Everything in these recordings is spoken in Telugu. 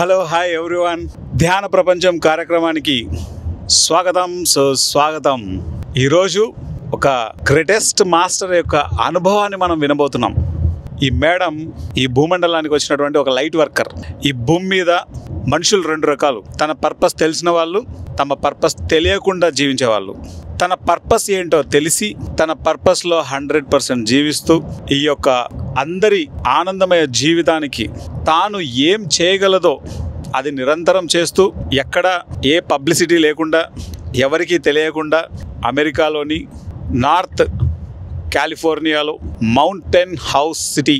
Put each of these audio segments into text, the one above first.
హలో హాయ్ ఎవ్రీవన్ ధ్యాన ప్రపంచం కార్యక్రమానికి స్వాగతం సుస్వాగతం ఈరోజు ఒక గ్రేటెస్ట్ మాస్టర్ యొక్క అనుభవాన్ని మనం వినబోతున్నాం ఈ మేడం ఈ భూమండలానికి వచ్చినటువంటి ఒక లైట్ వర్కర్ ఈ భూమి మీద మనుషులు రెండు రకాలు తన పర్పస్ తెలిసిన వాళ్ళు తమ పర్పస్ తెలియకుండా జీవించే వాళ్ళు తన పర్పస్ ఏంటో తెలిసి తన పర్పస్లో హండ్రెడ్ పర్సెంట్ జీవిస్తూ ఈ యొక్క అందరి ఆనందమయ జీవితానికి తాను ఏం చేయగలదో అది నిరంతరం చేస్తూ ఎక్కడ ఏ పబ్లిసిటీ లేకుండా ఎవరికీ తెలియకుండా అమెరికాలోని నార్త్ కాలిఫోర్నియాలో మౌంటైన్ హౌస్ సిటీ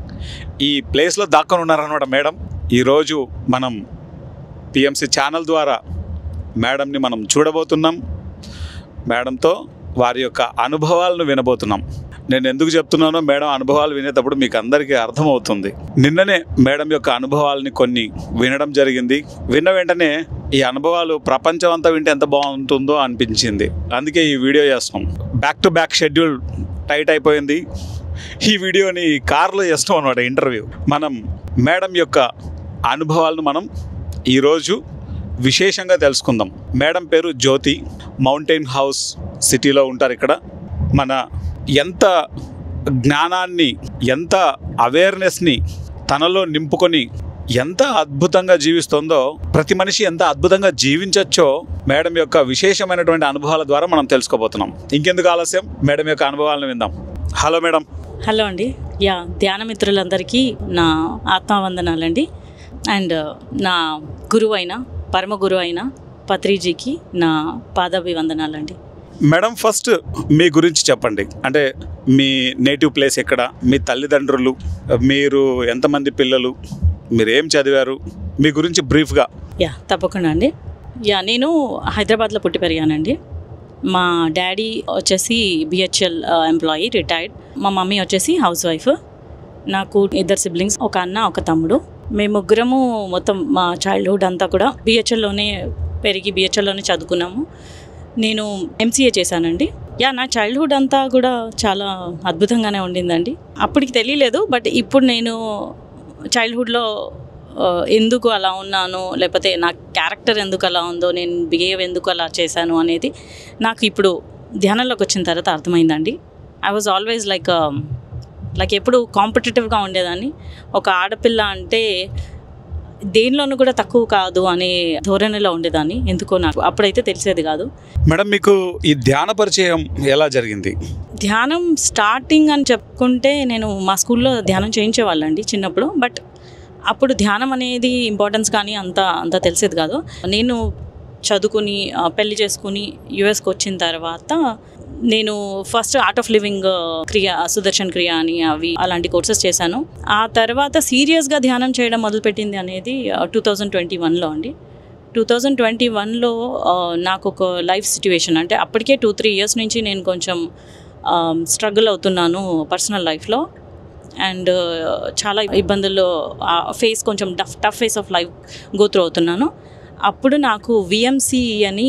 ఈ ప్లేస్లో దాక్కొని ఉన్నారనమాట మేడం ఈరోజు మనం పిఎంసి ఛానల్ ద్వారా మేడంని మనం చూడబోతున్నాం మేడంతో వారి యొక్క అనుభవాలను వినబోతున్నాం నేను ఎందుకు చెప్తున్నానో మేడం అనుభవాలు వినేటప్పుడు మీకు అందరికీ అర్థమవుతుంది నిన్ననే మేడం యొక్క అనుభవాలని కొన్ని వినడం జరిగింది విన్న వెంటనే ఈ అనుభవాలు ప్రపంచం అంతా వింటే ఎంత బాగుంటుందో అనిపించింది అందుకే ఈ వీడియో చేస్తాం back to back schedule tight అయిపోయింది ఈ వీడియోని కార్లో చేస్తాం అనమాట ఇంటర్వ్యూ మనం మేడం యొక్క అనుభవాలను మనం ఈరోజు విశేషంగా తెలుసుకుందాం మేడం పేరు జ్యోతి మౌంటైన్ హౌస్ సిటీలో ఉంటారు ఇక్కడ మన ఎంత జ్ఞానాన్ని ఎంత అవేర్నెస్ని తనలో నింపుకొని ఎంత అద్భుతంగా జీవిస్తుందో ప్రతి మనిషి ఎంత అద్భుతంగా జీవించవచ్చో మేడం యొక్క విశేషమైనటువంటి అనుభవాల ద్వారా మనం తెలుసుకోబోతున్నాం ఇంకెందుకు ఆలస్యం మేడం యొక్క అనుభవాలను విందాం హలో మేడం హలో అండి యా ధ్యాన మిత్రులందరికీ నా ఆత్మవందనాలండి అండ్ నా గురువు అయిన పరమ గురువు అయిన పత్రిజీకి నా పాదాభివందనాలండి మేడం ఫస్ట్ మీ గురించి చెప్పండి అంటే మీ నేటివ్ ప్లేస్ ఎక్కడ మీ తల్లిదండ్రులు మీరు ఎంతమంది పిల్లలు మీరు ఏం చదివారు మీ గురించి బ్రీఫ్గా యా తప్పకుండా అండి యా నేను హైదరాబాద్లో పుట్టి పెరిగానండి మా డాడీ వచ్చేసి బిహెచ్ఎల్ ఎంప్లాయీ రిటైర్డ్ మా మమ్మీ వచ్చేసి హౌస్ వైఫ్ నాకు ఇద్దరు సిబ్లింగ్స్ ఒక అన్న ఒక తమ్ముడు మేము ముగ్గురము మొత్తం మా చైల్డ్హుడ్ అంతా కూడా బిహెచ్ఎల్లోనే పెరిగి బిహెచ్ఎల్లోనే చదువుకున్నాము నేను ఎంసీఏ చేశానండి యా నా చైల్డ్హుడ్ అంతా కూడా చాలా అద్భుతంగానే ఉండిందండి అప్పటికి తెలియలేదు బట్ ఇప్పుడు నేను చైల్డ్హుడ్లో ఆ, ఎందుకు అలా ఉన్నాను లేకపోతే నా క్యారెక్టర్ ఎందుకు అలా ఉందో నేను బిహేవ్ ఎందుకు అలా చేశాను అనేది నాకు ఇప్పుడు ధ్యానంలోకి వచ్చిన తర్వాత అర్థమైందండి I was always like like ఎప్పుడు కాంపిటేటివ్గా ఉండేదాన్ని ఒక ఆడపిల్ల అంటే దేనిలోనూ కూడా తక్కువ కాదు అనే ధోరణిలో ఉండేదాన్ని ఎందుకో నాకు అప్పుడైతే తెలిసేది కాదు మేడం మీకు ఈ ధ్యాన పరిచయం ఎలా జరిగింది ధ్యానం స్టార్టింగ్ అని చెప్పుకుంటే నేను మా స్కూల్లో ధ్యానం చేయించేవాళ్ళండి చిన్నప్పుడు బట్ అప్పుడు ధ్యానం అనేది ఇంపార్టెన్స్ కానీ అంత అంత తెలిసేది కాదు నేను చదువుకుని ఆ, పెళ్లి చేసుకుని యుఎస్కి వచ్చిన తర్వాత నేను ఫస్ట్ ఆర్ట్ ఆఫ్ లివింగ్ క్రియ సుదర్శన్ క్రియ అని అవి అలాంటి కోర్సెస్ చేశాను ఆ తర్వాత సీరియస్గా ధ్యానం చేయడం మొదలుపెట్టింది అనేది టూ థౌజండ్ ట్వంటీ వన్లో అండి టూ థౌజండ్ ట్వంటీ వన్లో నాకు ఒక లైఫ్ సిచ్యువేషన్ అంటే అప్పటికే టూ త్రీ ఇయర్స్ నుంచి నేను కొంచెం స్ట్రగుల్ అవుతున్నాను పర్సనల్ లైఫ్లో అండ్ చాలా ఇబ్బందుల్లో ఫేస్ కొంచెం tough tough phase of life go through అవుతున్నాను అప్పుడు నాకు విఎంసి అని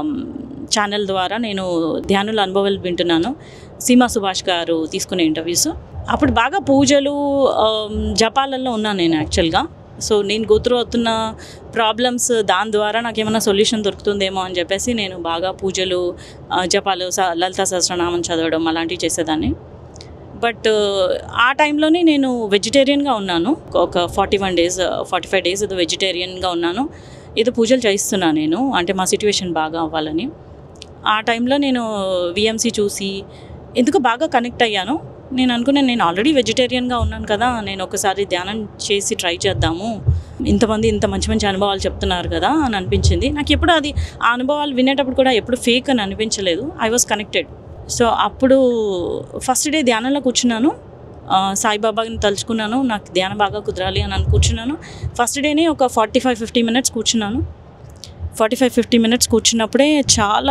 ఛానల్ ద్వారా నేను ధ్యానుల అనుభవాలు వింటున్నాను సీమా సుభాష్ గారు తీసుకునే ఇంటర్వ్యూస్ అప్పుడు బాగా పూజలు ఆమ్, జపాలలో ఉన్నాను నేను యాక్చువల్గా సో నేను గోత్రూ అవుతున్న ప్రాబ్లమ్స్ దాని ద్వారా నాకు ఏమైనా సొల్యూషన్ దొరుకుతుందేమో అని చెప్పేసి నేను బాగా పూజలు ఆ, జపాలు స- లలితా సహస్రనామం చదవడం అలాంటివి చేసేదాన్ని బట్ ఆ టైంలోనే నేను వెజిటేరియన్గా ఉన్నాను ఒక forty one days forty five days ఏదో వెజిటేరియన్గా ఉన్నాను ఏదో పూజలు చేయిస్తున్నాను నేను అంటే మా సిచ్యువేషన్ బాగా అవ్వాలని ఆ టైంలో నేను విఎంసి చూసి ఎందుకు బాగా కనెక్ట్ అయ్యాను నేను అనుకున్నాను నేను ఆల్రెడీ వెజిటేరియన్గా ఉన్నాను కదా నేను ఒకసారి ధ్యానం చేసి ట్రై చేద్దాము ఇంతమంది ఇంత మంచి మంచి అనుభవాలు చెప్తున్నారు కదా అని అనిపించింది నాకు ఎప్పుడు అది ఆ అనుభవాలు వినేటప్పుడు కూడా ఎప్పుడు ఫేక్ అని అనిపించలేదు ఐ వాజ్ కనెక్టెడ్ సో అప్పుడు ఫస్ట్ డే ధ్యానంలో కూర్చున్నాను ఆ, సాయిబాబాని తలుచుకున్నాను నాకు ధ్యానం బాగా కుదరాలి అని అని కూర్చున్నాను ఫస్ట్ డేనే ఒక ఫార్టీ ఫైవ్ ఫిఫ్టీ మినిట్స్ కూర్చున్నాను ఫార్టీ ఫైవ్ ఫిఫ్టీ మినిట్స్ కూర్చున్నప్పుడే చాలా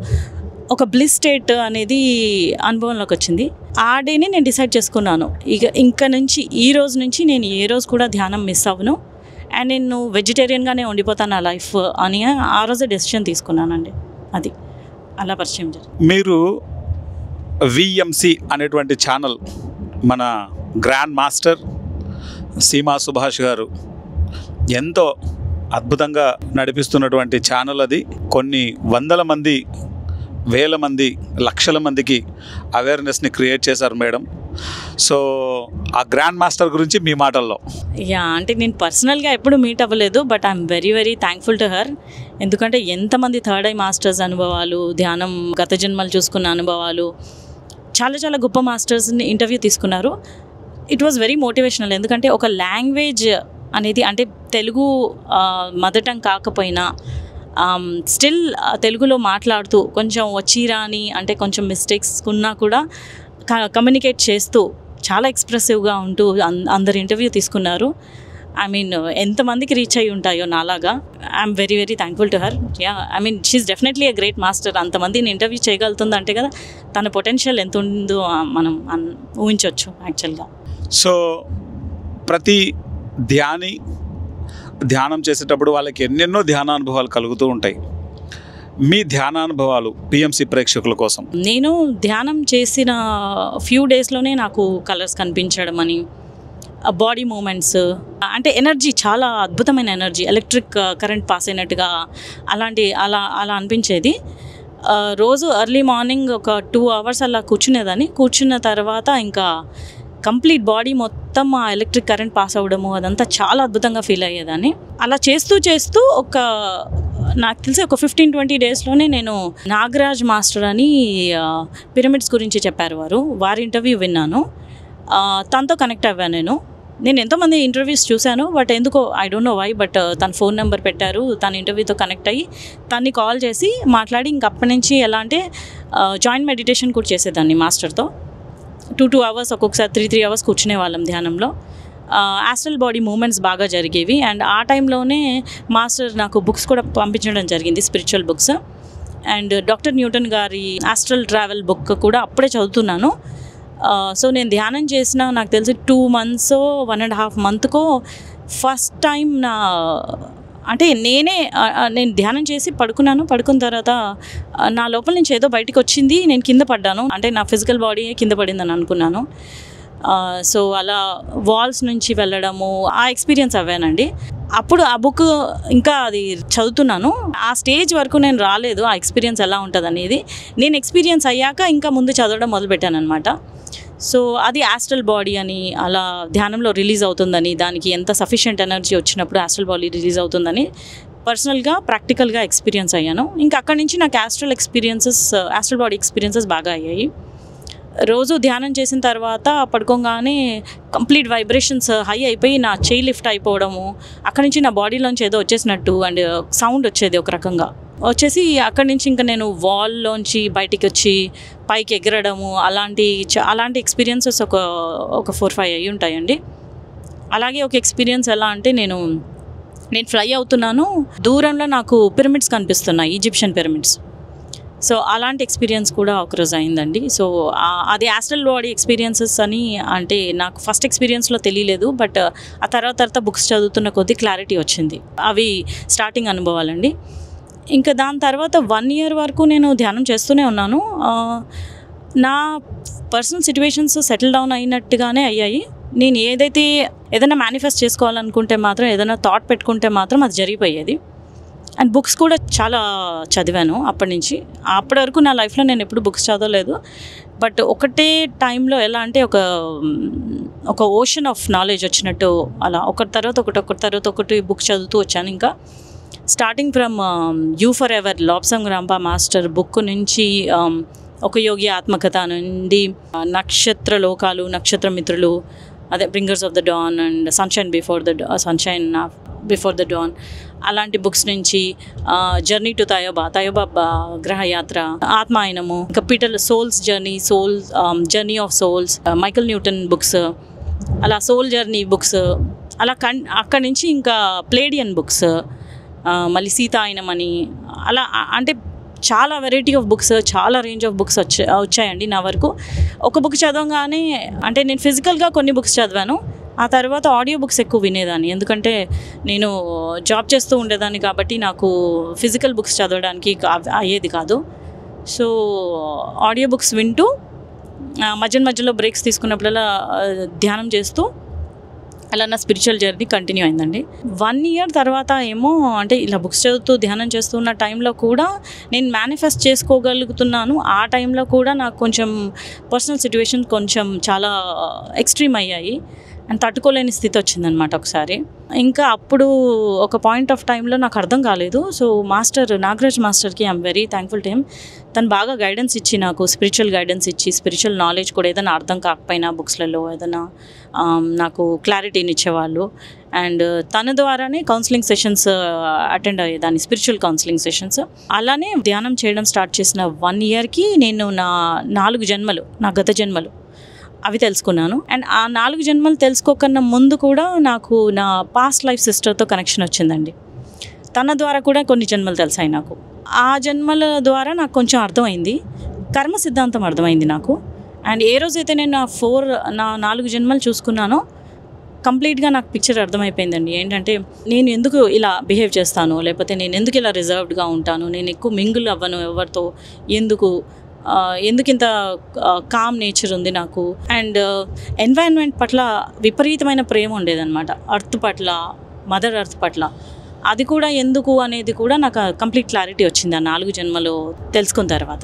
ఒక బ్లిస్ స్టేట్ అనేది అనుభవంలోకి వచ్చింది ఆ డేనే నేను డిసైడ్ చేసుకున్నాను ఇక ఇంకా నుంచి ఈ రోజు నుంచి నేను ఏ రోజు కూడా ధ్యానం మిస్ అవ్వను అండ్ నేను వెజిటేరియన్గానే ఉండిపోతాను నా లైఫ్ అని ఆ రోజే డెసిషన్ తీసుకున్నానండి అది అలా పరిచయం జరిగింది మీరు విఎంసి అనేటువంటి ఛానల్ మన గ్రాండ్ మాస్టర్ సీమా సుభాష్ గారు ఎంతో అద్భుతంగా నడిపిస్తున్నటువంటి ఛానల్ అది కొన్ని వందల మంది వేల మంది లక్షల మందికి అవేర్నెస్ని క్రియేట్ చేశారు మేడం సో ఆ గ్రాండ్ మాస్టర్ గురించి మీ మాటల్లో యా అంటే నేను పర్సనల్గా ఎప్పుడు మీట్ అవ్వలేదు but I'm very very thankful to her ఎందుకంటే ఎంతమంది థర్డ్ ఐ మాస్టర్స్ అనుభవాలు ధ్యానం గత జన్మలు చూసుకున్న అనుభవాలు చాలా చాలా గొప్ప మాస్టర్స్ని ఇంటర్వ్యూ తీసుకున్నారు ఇట్ వాజ్ వెరీ మోటివేషనల్ ఎందుకంటే ఒక లాంగ్వేజ్ అనేది అంటే తెలుగు మదర్ టంగ్ కాకపోయినా స్టిల్ తెలుగులో మాట్లాడుతూ కొంచెం వచ్చి రాని అంటే కొంచెం మిస్టేక్స్ ఉన్నా కూడా కమ్యూనికేట్ చేస్తూ చాలా ఎక్స్ప్రెసివ్గా ఉంటూ అం- అందరు ఇంటర్వ్యూ తీసుకున్నారు ఐ మీన్ ఎంతమందికి రీచ్ అయి ఉంటాయో నాలాగా I'm very very thankful to her yeah I mean she definitely a great master అంతమందిని ఇంటర్వ్యూ చేయగలుగుతుంది అంటే కదా తన పొటెన్షియల్ ఎంత ఉందో ఆ, మనం అన్- ఊహించవచ్చు యాక్చువల్గా సో ప్రతి ధ్యాని ధ్యానం చేసేటప్పుడు వాళ్ళకి ఎన్నెన్నో ధ్యానానుభవాలు కలుగుతూ ఉంటాయి మీ ధ్యానానుభవాలు పిఎంసి ప్రేక్షకుల కోసం నేను ధ్యానం చేసిన ఫ్యూ డేస్లోనే నాకు కలర్స్ కనిపించడం అని బాడీ మూమెంట్స్ అంటే ఎనర్జీ చాలా అద్భుతమైన ఎనర్జీ ఎలక్ట్రిక్ కరెంట్ పాస్ అయినట్టుగా అలాంటి అలా అలా అనిపించేది ఆ, రోజు ఎర్లీ మార్నింగ్ ఒక టూ అవర్స్ అలా కూర్చునేదాన్ని కూర్చున్న తర్వాత ఇంకా కంప్లీట్ బాడీ మొత్తం ఆ ఎలక్ట్రిక్ కరెంట్ పాస్ అవ్వడము అదంతా చాలా అద్భుతంగా ఫీల్ అయ్యేదాన్ని అలా చేస్తూ చేస్తూ ఒక నాకు తెలిసి ఒక ఫిఫ్టీన్ ట్వంటీ డేస్లోనే నేను నాగరాజ్ మాస్టర్ అని పిరమిడ్స్ గురించి చెప్పారు వారు వారి ఇంటర్వ్యూ విన్నాను ఆ, తనతో కనెక్ట్ అవ్వాను నేను నేను ఎంతోమంది ఇంటర్వ్యూస్ చూశాను బట్ ఎందుకో I don't know why but తన ఫోన్ నెంబర్ పెట్టారు తన ఇంటర్వ్యూతో కనెక్ట్ అయ్యి తన్ని కాల్ చేసి మాట్లాడి ఇంక అప్పటి నుంచి ఎలా అంటే జాయింట్ మెడిటేషన్ కూడా చేసేదాన్ని మాస్టర్తో టూ టూ అవర్స్ ఒక్కొక్కసారి త్రీ త్రీ అవర్స్ కూర్చునే వాళ్ళం ధ్యానంలో ఆస్ట్రల్ బాడీ మూమెంట్స్ బాగా జరిగేవి అండ్ ఆ టైంలోనే మాస్టర్ నాకు బుక్స్ కూడా పంపించడం జరిగింది spiritual books and doctor Newton గారి ఆస్ట్రల్ ట్రావెల్ బుక్ కూడా అప్పుడే చదువుతున్నాను సో నేను ధ్యానం చేసిన నాకు తెలిసి two months one and half మంత్కో ఫస్ట్ టైం నా అంటే నేనే ఆ, ఆ, నేను ధ్యానం చేసి పడుకున్నాను పడుకున్న తర్వాత ఆ, నా లోపల నుంచి ఏదో బయటకు వచ్చింది నేను కింద పడ్డాను అంటే నా ఫిజికల్ బాడీ కింద పడిందని అనుకున్నాను సో అలా వాల్స్ నుంచి వెళ్ళడము ఆ ఎక్స్పీరియన్స్ అవ్వానండి అప్పుడు ఆ బుక్ ఇంకా అది చదువుతున్నాను ఆ స్టేజ్ వరకు నేను రాలేదు ఆ ఎక్స్పీరియన్స్ ఎలా ఉంటుంది అనేది నేను ఎక్స్పీరియన్స్ అయ్యాక ఇంకా ముందు చదవడం మొదలుపెట్టాను అనమాట సో అది ఆస్ట్రల్ బాడీ అని అలా ధ్యానంలో రిలీజ్ అవుతుందని దానికి ఎంత సఫిషియంట్ ఎనర్జీ వచ్చినప్పుడు ఆస్ట్రల్ బాడీ రిలీజ్ అవుతుందని పర్సనల్గా ప్రాక్టికల్గా ఎక్స్పీరియన్స్ అయ్యాను ఇంకా అక్కడి నుంచి నాకు astral experiences astral body experiences బాగా అయ్యాయి రోజు ధ్యానం చేసిన తర్వాత పడుకోగానే కంప్లీట్ వైబ్రేషన్స్ హై అయిపోయి నా చేయి లిఫ్ట్ అయిపోవడము అక్కడి నుంచి నా బాడీలోంచి ఏదో వచ్చేసినట్టు అండ్ సౌండ్ వచ్చేది ఒక రకంగా వచ్చేసి అక్కడి నుంచి ఇంకా నేను వాల్లోంచి బయటికి వచ్చి పైకి ఎగరడము అలాంటి చ- అలాంటి ఎక్స్పీరియన్సెస్ ఒక ఒక ఫోర్ ఫైవ్ అయ్యి ఉంటాయండి అలాగే ఒక ఎక్స్పీరియన్స్ ఎలా అంటే నేను నేను ఫ్లై అవుతున్నాను దూరంలో నాకు పిరమిడ్స్ కనిపిస్తున్నాయి ఈజిప్షియన్ పిరమిడ్స్ సో అలాంటి ఎక్స్పీరియన్స్ కూడా ఒకరోజు అయిందండి సో ఆ- అది ఆస్ట్రల్ బాడీ ఎక్స్పీరియన్సెస్ అని అంటే నాకు ఫస్ట్ ఎక్స్పీరియన్స్లో తెలియలేదు బట్ ఆ తర్వాత తర్వాత బుక్స్ చదువుతున్న కొద్దీ క్లారిటీ వచ్చింది అవి స్టార్టింగ్ అనుభవాలండి ఇంకా దాని తర్వాత వన్ ఇయర్ వరకు నేను ధ్యానం చేస్తూనే ఉన్నాను ఆ, నా పర్సనల్ సిచ్యువేషన్స్ సెటిల్ డౌన్ అయినట్టుగానే అయ్యాయి నేను ఏదైతే ఏదైనా మేనిఫెస్ట్ చేసుకోవాలనుకుంటే మాత్రం ఏదైనా థాట్ పెట్టుకుంటే మాత్రం అది జరిగిపోయేది అండ్ బుక్స్ కూడా చాలా చదివాను అప్పటి నుంచి అప్పటి వరకు నా లైఫ్లో నేను ఎప్పుడు బుక్స్ చదవలేదు బట్ ఒకటే టైంలో ఎలా అంటే ఒక మ్, ఒక ఓషన్ ఆఫ్ నాలెడ్జ్ వచ్చినట్టు అలా ఒకటి తర్వాత ఒకటి ఒకటి తర్వాత ఒకటి బుక్ చదువుతూ వచ్చాను ఇంకా starting from you forever Lobsang Rampa master book నుంచి um, ఒక యోగి ఆత్మకథ నుండి uh, నక్షత్ర లోకాలు నక్షత్ర మిత్రులు అదే bringers of the dawn and sunshine before the sunshine before the dawn అలాంటి బుక్స్ నుంచి జర్నీ టు తయోబా తయోబా బ- గ్రహయాత్ర ఆత్మాయనము ఇంకా Peter souls journey soul journey of souls Michael Newton books అలా సోల్ జర్నీ బుక్స్ అలా కన్ అక్కడి నుంచి ఇంకా ప్లేడియన్ బుక్స్ మళ్ళీ సీతాయనం అని అలా ఆ- అంటే చాలా వెరైటీ ఆఫ్ బుక్స్ చాలా రేంజ్ ఆఫ్ బుక్స్ వచ్చా వచ్చాయండి నా వరకు ఒక బుక్ చదవగానే అంటే నేను ఫిజికల్గా కొన్ని బుక్స్ చదివాను ఆ తర్వాత ఆడియో బుక్స్ ఎక్కువ వినేదాన్ని ఎందుకంటే నేను జాబ్ చేస్తూ ఉండేదాన్ని కాబట్టి నాకు ఫిజికల్ బుక్స్ చదవడానికి కా- అయ్యేది కాదు సో ఆడియో బుక్స్ వింటూ ఆ, మధ్య మధ్యలో బ్రేక్స్ తీసుకున్నప్పుడల్లా ఆ, ధ్యానం చేస్తూ అలా నా స్పిరిచువల్ జర్నీ కంటిన్యూ అయిందండి వన్ ఇయర్ తర్వాత ఏమో అంటే ఇలా బుక్స్ చదువుతూ ధ్యానం చేస్తున్న టైంలో కూడా నేను మేనిఫెస్ట్ చేసుకోగలుగుతున్నాను ఆ టైంలో కూడా నాకు కొంచెం పర్సనల్ సిచ్యువేషన్ కొంచెం చాలా ఎక్స్ట్రీమ్ అయ్యాయి అండ్ తట్టుకోలేని స్థితి వచ్చిందనమాట ఒకసారి ఇంకా అప్పుడు ఒక పాయింట్ ఆఫ్ టైంలో నాకు అర్థం కాలేదు సో మాస్టర్ నాగరాజ్ మాస్టర్కి I'm very thankful to him తను బాగా గైడెన్స్ ఇచ్చి నాకు స్పిరిచువల్ గైడెన్స్ ఇచ్చి స్పిరిచువల్ నాలెడ్జ్ కూడా ఏదైనా అర్థం కాకపోయినా బుక్స్లలో ఏదైనా ఆమ్, నాకు క్లారిటీని ఇచ్చేవాళ్ళు అండ్ తన ద్వారానే కౌన్సిలింగ్ సెషన్స్ అటెండ్ అయ్యేదాన్ని స్పిరిచువల్ కౌన్సిలింగ్ సెషన్స్ అలానే ధ్యానం చేయడం స్టార్ట్ చేసిన వన్ ఇయర్కి నేను నా నాలుగు జన్మలు నా గత జన్మలు అవి తెలుసుకున్నాను అండ్ ఆ నాలుగు జన్మలు తెలుసుకోకన్నా ముందు కూడా నాకు నా పాస్ట్ లైఫ్ సిస్టర్తో కనెక్షన్ వచ్చిందండి తన ద్వారా కూడా కొన్ని జన్మలు తెలిసాయి నాకు ఆ జన్మల ద్వారా నాకు కొంచెం అర్థమైంది కర్మ సిద్ధాంతం అర్థమైంది నాకు అండ్ ఏ రోజైతే నేను నా ఫోర్ నా నాలుగు జన్మలు చూసుకున్నానో కంప్లీట్గా నాకు పిక్చర్ అర్థమైపోయిందండి ఏంటంటే నేను ఎందుకు ఇలా బిహేవ్ చేస్తాను లేకపోతే నేను ఎందుకు ఇలా రిజర్వ్డ్గా ఉంటాను నేను ఎక్కువ మింగుల్ అవ్వను ఎవరితో ఎందుకు ఆ, ఎందుకు ఇంత కామ్ నేచర్ ఉంది నాకు అండ్ ఎన్వైరన్మెంట్ పట్ల విపరీతమైన ప్రేమ ఉండేదన్నమాట అర్త్ పట్ల మదర్ అర్త్ పట్ల అది కూడా ఎందుకు అనేది కూడా నాకు కంప్లీట్ క్లారిటీ వచ్చింది ఆ నాలుగు జన్మలు తెలుసుకున్న తర్వాత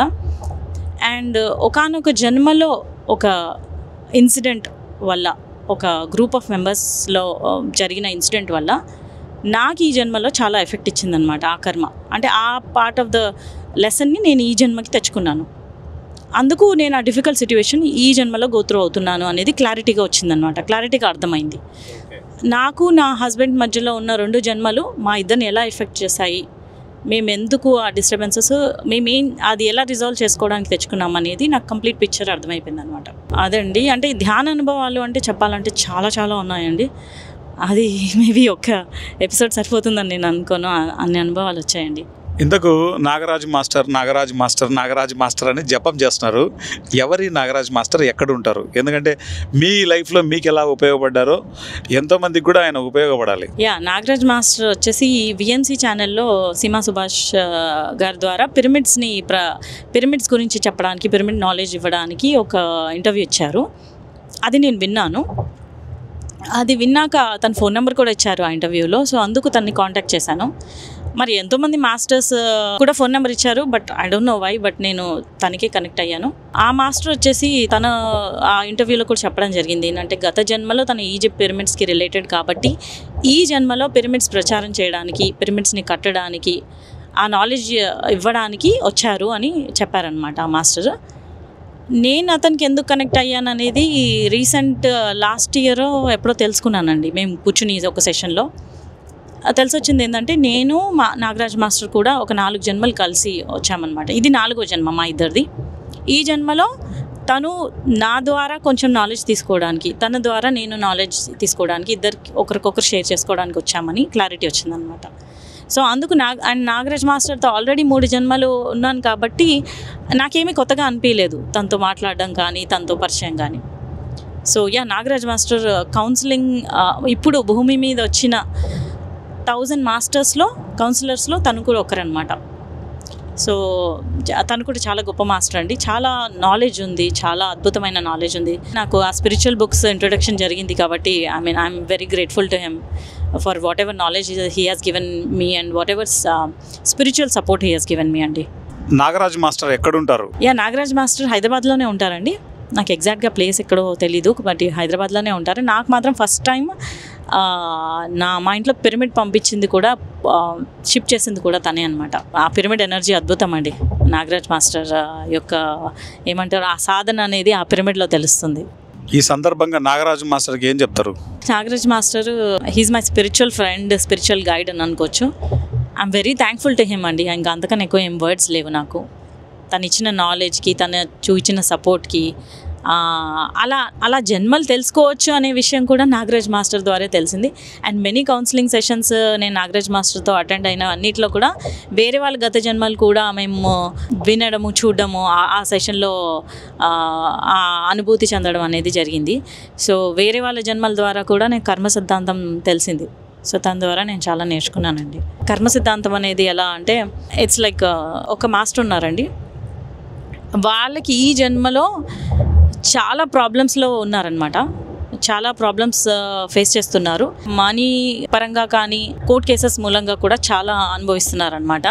అండ్ ఒకానొక జన్మలో ఒక ఇన్సిడెంట్ వల్ల ఒక గ్రూప్ ఆఫ్ మెంబర్స్లో జరిగిన ఇన్సిడెంట్ వల్ల నాకు ఈ జన్మలో చాలా ఎఫెక్ట్ ఇచ్చిందనమాట ఆ కర్మ అంటే ఆ పార్ట్ ఆఫ్ ద లెసన్ని నేను ఈ జన్మకి తెచ్చుకున్నాను అందుకు నేను ఆ డిఫికల్ట్ సిచ్యువేషన్ ఈ జన్మలో గోత్రూ అవుతున్నాను అనేది క్లారిటీగా వచ్చిందనమాట క్లారిటీగా అర్థమైంది నాకు నా హస్బెండ్ మధ్యలో ఉన్న రెండు జన్మలు మా ఇద్దరిని ఎలా ఎఫెక్ట్ చేశాయి మేము ఎందుకు ఆ డిస్టర్బెన్సెస్ మేమేం అది ఎలా రిజాల్వ్ చేసుకోవడానికి తెచ్చుకున్నాం అనేది నాకు కంప్లీట్ పిక్చర్ అర్థమైపోయింది అనమాట అదండి అంటే ఈ ధ్యాన అనుభవాలు అంటే చెప్పాలంటే చాలా చాలా ఉన్నాయండి అది మేబీ ఒక్క ఎపిసోడ్ సరిపోతుందని నేను అనుకోను ఆ- అన్ని అనుభవాలు వచ్చాయండి ఇంతకు Nagaraju master Nagaraju master Nagaraju master అని జపం చేస్తున్నారు ఎవరి నాగరాజు మాస్టర్ ఎక్కడ ఉంటారు ఎందుకంటే మీ లైఫ్లో మీకు ఎలా ఉపయోగపడ్డారో ఎంతోమందికి కూడా ఆయన ఉపయోగపడాలి యా నాగరాజ్ మాస్టర్ వచ్చేసి విఎన్సీ ఛానల్లో సీమా సుభాష్ ఆ, గారి ద్వారా పిరమిడ్స్ని ప్ర పిరమిడ్స్ గురించి చెప్పడానికి పిరమిడ్ నాలెడ్జ్ ఇవ్వడానికి ఒక ఇంటర్వ్యూ ఇచ్చారు అది నేను విన్నాను అది విన్నాక తన ఫోన్ నెంబర్ కూడా ఇచ్చారు ఆ ఇంటర్వ్యూలో సో అందుకు తన్ని కాంటాక్ట్ చేశాను మరి ఎంతోమంది మాస్టర్స్ కూడా ఫోన్ నెంబర్ ఇచ్చారు but I don't know why but నేను తనకే కనెక్ట్ అయ్యాను ఆ మాస్టర్ వచ్చేసి తన ఆ ఇంటర్వ్యూలో కూడా చెప్పడం జరిగింది ఏంటంటే గత జన్మలో తన ఈజిప్ట్ పిరమిడ్స్కి రిలేటెడ్ కాబట్టి ఈ జన్మలో పిరమిడ్స్ ప్రచారం చేయడానికి పిరమిడ్స్ని కట్టడానికి ఆ నాలెడ్జ్ ఇవ్వడానికి వచ్చారు అని చెప్పారనమాట ఆ మాస్టర్ నేను అతనికి ఎందుకు కనెక్ట్ అయ్యాను అనేది రీసెంట్ లాస్ట్ ఇయర్ ఎప్పుడో తెలుసుకున్నానండి మేము కూర్చుని ఒక సెషన్లో తెలిసి వచ్చింది ఏంటంటే నేను మా నాగరాజ్ మాస్టర్ కూడా ఒక నాలుగు జన్మలు కలిసి వచ్చామన్నమాట ఇది నాలుగో జన్మ మా ఇద్దరిది ఈ జన్మలో తను నా ద్వారా కొంచెం నాలెడ్జ్ తీసుకోవడానికి తన ద్వారా నేను నాలెడ్జ్ తీసుకోవడానికి ఇద్దరికి ఒకరికొకరు షేర్ చేసుకోవడానికి వచ్చామని క్లారిటీ వచ్చిందనమాట సో అందుకు నా అండ్ నాగరాజ్ మాస్టర్తో ఆల్రెడీ మూడు జన్మలు ఉన్నాను కాబట్టి నాకేమీ కొత్తగా అనిపించలేదు తనతో మాట్లాడడం కానీ తనతో పరిచయం కానీ so yeah Nagaraj master counselling ఇప్పుడు భూమి మీద వచ్చిన థౌజండ్ మాస్టర్స్లో కౌన్సిలర్స్లో తను కూడా ఒకరనమాట సో జ- తను కూడా చాలా గొప్ప మాస్టర్ అండి చాలా నాలెడ్జ్ ఉంది చాలా అద్భుతమైన నాలెడ్జ్ ఉంది నాకు ఆ స్పిరిచువల్ బుక్స్ ఇంట్రొడక్షన్ జరిగింది కాబట్టి I mean I'm very grateful to him for whatever knowledge he has given me and whatever spiritual support he has given me అండి నాగరాజు మాస్టర్ ఎక్కడ ఉంటారు యా నాగరాజ్ మాస్టర్ హైదరాబాద్లోనే ఉంటారండి నాకు ఎగ్జాక్ట్గా ప్లేస్ ఎక్కడో తెలీదు బట్ హైదరాబాద్లోనే ఉంటారు నాకు మాత్రం ఫస్ట్ టైం నా మా ఇంట్లో పిరమిడ్ పంపించింది కూడా షిఫ్ట్ చేసింది కూడా తనే అనమాట ఆ పిరమిడ్ ఎనర్జీ అద్భుతం అండి నాగరాజ్ మాస్టర్ ఆ, యొక్క ఏమంటారు ఆ సాధన అనేది ఆ పిరమిడ్లో తెలుస్తుంది ఈ సందర్భంగా నాగరాజు మాస్టర్కి ఏం చెప్తారు Nagaraj master he's my spiritual friend spiritual guide అని అనుకోవచ్చు I'm very thankful to him అండి ఇంకా అంతకన్నా ఎక్కువ ఏం వర్డ్స్ లేవు నాకు తను ఇచ్చిన నాలెడ్జ్కి తను చూపించిన సపోర్ట్కి అలా అలా జన్మలు తెలుసుకోవచ్చు అనే విషయం కూడా నాగరాజ్ మాస్టర్ ద్వారా తెలిసింది అండ్ మెనీ కౌన్సిలింగ్ సెషన్స్ నేను నాగరాజ్ మాస్టర్తో అటెండ్ అయిన అన్నిట్లో కూడా వేరే వాళ్ళ గత జన్మలు కూడా మేము వినడము చూడడము ఆ- ఆ సెషన్లో ఆ అనుభూతి చెందడం అనేది జరిగింది సో వేరే వాళ్ళ జన్మల ద్వారా కూడా నేను కర్మ సిద్ధాంతం తెలిసింది సో దాని ద్వారా నేను చాలా నేర్చుకున్నానండి కర్మ సిద్ధాంతం అనేది ఎలా అంటే ఇట్స్ లైక్ ఒక మాస్టర్ ఉన్నారండి వాళ్ళకి ఈ జన్మలో చాలా ప్రాబ్లమ్స్లో ఉన్నారనమాట చాలా ప్రాబ్లమ్స్ ఫేస్ చేస్తున్నారు మనీ పరంగా కానీ కోర్ట్ కేసెస్ మూలంగా కూడా చాలా అనుభవిస్తున్నారు అనమాట